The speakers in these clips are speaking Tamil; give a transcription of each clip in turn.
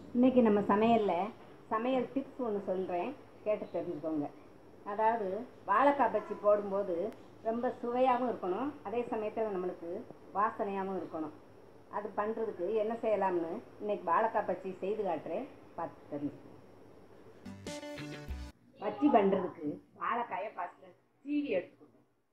இன்னைக்கு நம்ம சமையலில் சமையல் டிப்ஸ் ஒன்று சொல்கிறேன் கேட்டு தெரிஞ்சுக்கோங்க அதாவது வாழைக்காய் பச்சி போடும்போது ரொம்ப சுவையாகவும் இருக்கணும் அதே சமயத்தில் நம்மளுக்கு வாசனையாகவும் இருக்கணும் அது பண்ணுறதுக்கு என்ன செய்யலாம்னு இன்னைக்கு வாழைக்காய் பச்சி செய்து காட்டுறேன் பார்த்து தெரிஞ்சுக்கோங்க பச்சி பண்ணுறதுக்கு வாழைக்காயை ஃபஸ்ட்டு சீவி எடுத்துக்கணும்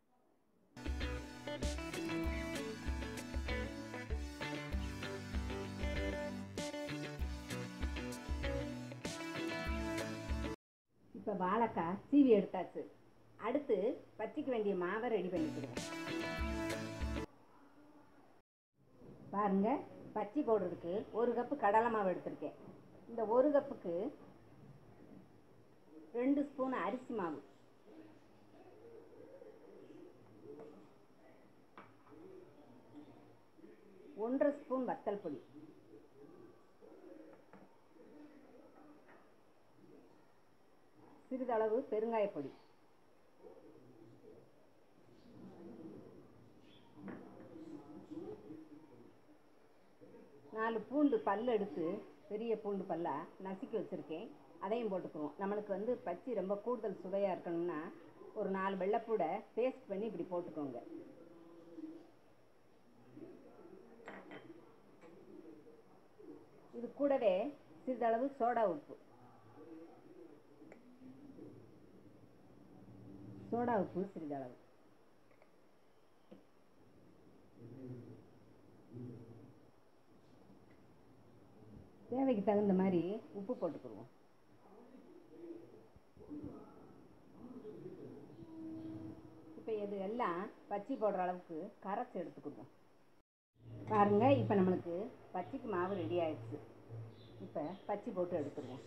இப்போ வாழைக்காய் சீவி எடுத்தாச்சு அடுத்து பச்சிக்க வேண்டிய மாவை ரெடி பண்ணிக்கிடுவோம் பாருங்க பச்சி போடுறதுக்கு ஒரு கப்பு கடலை மாவு எடுத்திருக்கேன் இந்த ஒரு கப்புக்கு ரெண்டு ஸ்பூன் அரிசி மாவு ஒன்றரை ஸ்பூன் வத்தல் பொடி சிறிதளவு பெருங்காய பொடி நாலு பூண்டு பல் எடுத்து பெரிய பூண்டு பல்லா நசுக்கி வச்சுருக்கேன் அதையும் போட்டுக்குவோம் நம்மளுக்கு வந்து பச்சி ரொம்ப கூடுதல் சுவையாக இருக்கணும்னா ஒரு நாலு வெள்ளைப்பூடை பேஸ்ட் பண்ணி இப்படி போட்டுக்கோங்க இது கூடவே சிறிதளவு சோடா உப்பு சோடா உப்பு சிறிதளவு தேவைக்கு தகுந்த மாதிரி உப்பு போட்டுக்குருவோம் இப்போ இது எல்லாம் பச்சி போடுற அளவுக்கு கரைச்சி எடுத்துக்கிடுவோம் பாருங்க இப்போ நம்மளுக்கு பச்சிக்கு மாவு ரெடி ஆயிடுச்சு இப்போ பச்சி போட்டு எடுத்துருவோம்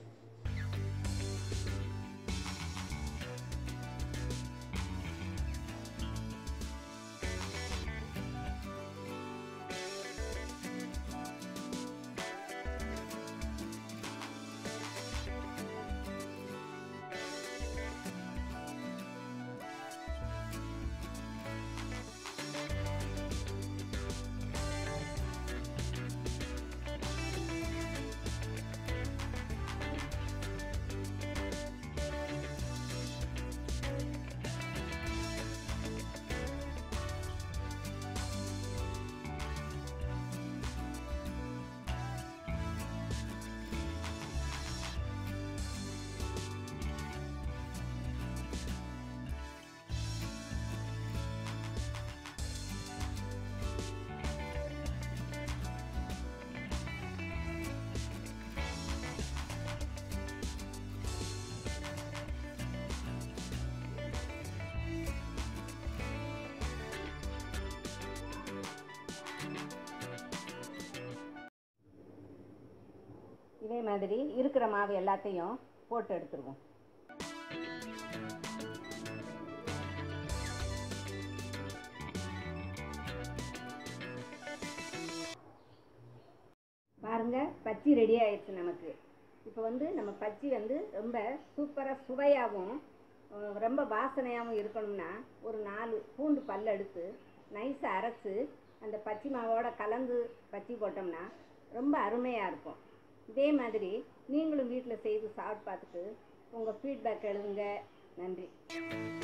இதே மாதிரி இருக்கிற மாவு எல்லாத்தையும் போட்டு எடுத்துருவோம் பாருங்க பச்சி ரெடி ஆயிடுச்சு நமக்கு இப்போ வந்து நம்ம பச்சி வந்து ரொம்ப சூப்பராக சுவையாகவும் அஹ், ரொம்ப வாசனையாகவும் இருக்கணும்னா ஒரு நாலு பூண்டு பல் எடுத்து நைஸாக அரைச்சு அந்த பச்சி மாவோட கலந்து பச்சி போட்டோம்னா ரொம்ப அருமையாக இருக்கும் இதே மாதிரி நீங்களும் வீட்டில் செய்து சாப்பிட்டு பார்த்துட்டு உங்கள் ஃபீட்பேக் எழுதுங்க நன்றி